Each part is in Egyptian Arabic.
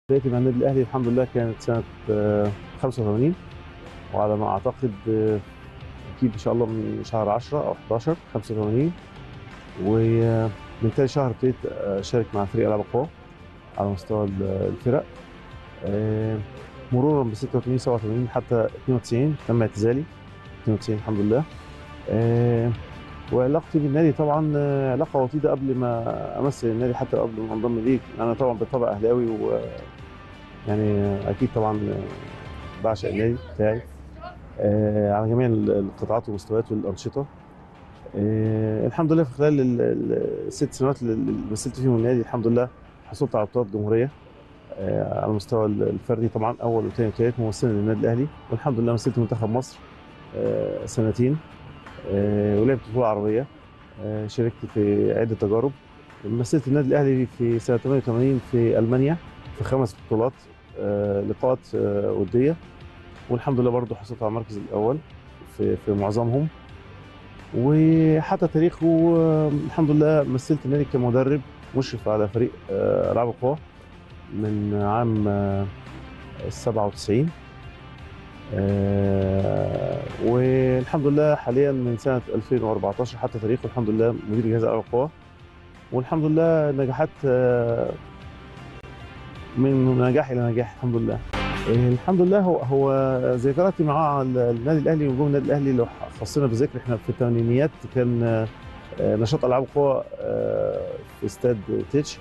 بدايتي مع النادي الاهلي الحمد لله كانت سنه آه، 85 وعلى ما اعتقد آه، اكيد ان شاء الله من شهر 10 او 11 85 ومن تاني شهر ابتديت اشارك مع فريق العاب القوى على مستوى ال- الفرق آه، مرورا ب 86 87 حتى 92 تم اعتزالي 92 الحمد لله آه، وعلاقتي بالنادي طبعا آه، علاقه وطيده قبل ما امثل النادي حتى قبل ما انضم ليه انا طبعا بالطبع اهلاوي و يعني اكيد طبعا آه، بعشق النادي بتاعي آه، على جميع القطاعات والمستويات والانشطه آه، الحمد لله في خلال ال- ال- الست سنوات اللي مثلت فيهم النادي الحمد لله حصلت على بطولات جمهوريه آه، على المستوى الفردي طبعا اول وثاني وثالث ممثلا للنادي الاهلي والحمد لله مثلت منتخب مصر آه، سنتين آه، ولعبت بطوله عربيه آه، شاركت في عده تجارب مثلت النادي الاهلي في سنه 88 في المانيا في خمس بطولات آه، لقاءات آه، وديه والحمد لله برضه حصلت على المركز الاول في في معظمهم وحتى تاريخه آه، الحمد لله مثلت النادي كمدرب مشرف على فريق آه، العاب القوى من عام آه، 97 آه، والحمد لله حاليا من سنه 2014 حتى تاريخه الحمد لله مدير جهاز العاب القوى والحمد لله نجاحات آه، من نجاح الى نجاح الحمد لله آه، الحمد لله هو هو ذكرياتي مع ال- النادي الاهلي ونجوم النادي الاهلي لو خصينا بذكر احنا في الثمانينيات كان آه، آه، نشاط العاب القوى آه، في استاد تيتش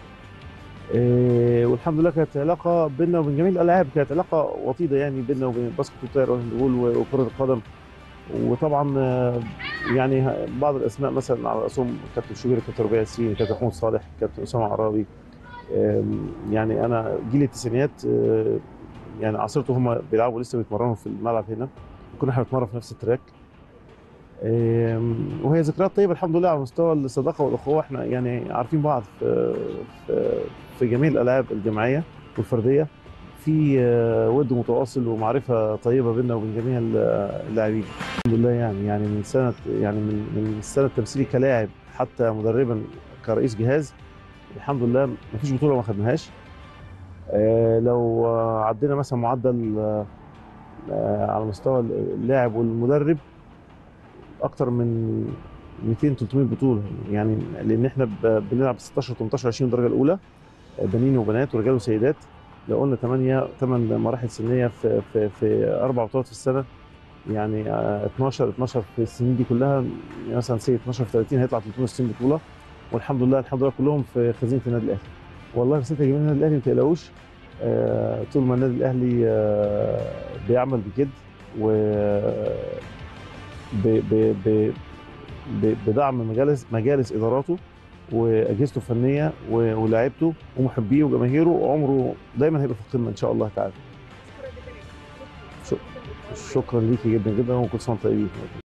آه، والحمد لله كانت علاقه بيننا وبين جميع الالعاب كانت علاقه وطيده يعني بيننا وبين الباسكت والطايره والهاندبول وكره القدم وطبعا آه، يعني بعض الاسماء مثلا على راسهم كابتن شوبير كابتن ربيع ياسين كابتن محمود صالح كابتن اسامه عرابي آم، يعني انا جيل التسعينيات آه، يعني عاصرته هم بيلعبوا لسه بيتمرنوا في الملعب هنا كنا احنا بنتمرن في نفس التراك آم، وهي ذكريات طيبه الحمد لله على مستوى الصداقه والاخوه احنا يعني عارفين بعض في في, في جميع الالعاب الجماعيه والفرديه في آه، ود متواصل ومعرفه طيبه بيننا وبين جميع ال- اللاعبين الحمد لله يعني يعني من سنه يعني من من السنه تمثيلي كلاعب حتى مدربا كرئيس جهاز الحمد لله ما فيش بطوله ما خدناهاش آه، لو آه، عدينا مثلا معدل آه، آه، على مستوى اللاعب والمدرب اكتر من 200 300 بطوله يعني لان احنا ب- بنلعب 16 18 20 درجه الاولى آه، بنين وبنات ورجال وسيدات لو قلنا 8 8 مراحل سنيه في في في اربع بطولات في السنه يعني آه، 12 12 في السنين دي كلها يعني مثلا سي 12 في 30 هيطلع 360 بطوله والحمد لله الحمد لله كلهم في خزينه النادي الاهلي والله رسالتي يا جماعه النادي الاهلي ما تقلقوش آه، طول ما النادي الاهلي آه، بيعمل بجد و ب- ب- ب- ب- بدعم مجالس مجالس اداراته واجهزته الفنيه و- ولاعيبته ومحبيه وجماهيره عمره دايما هيبقى في القمه ان شاء الله تعالى شكرا ليكي جدا جدا وكل سنه وانتم طيبين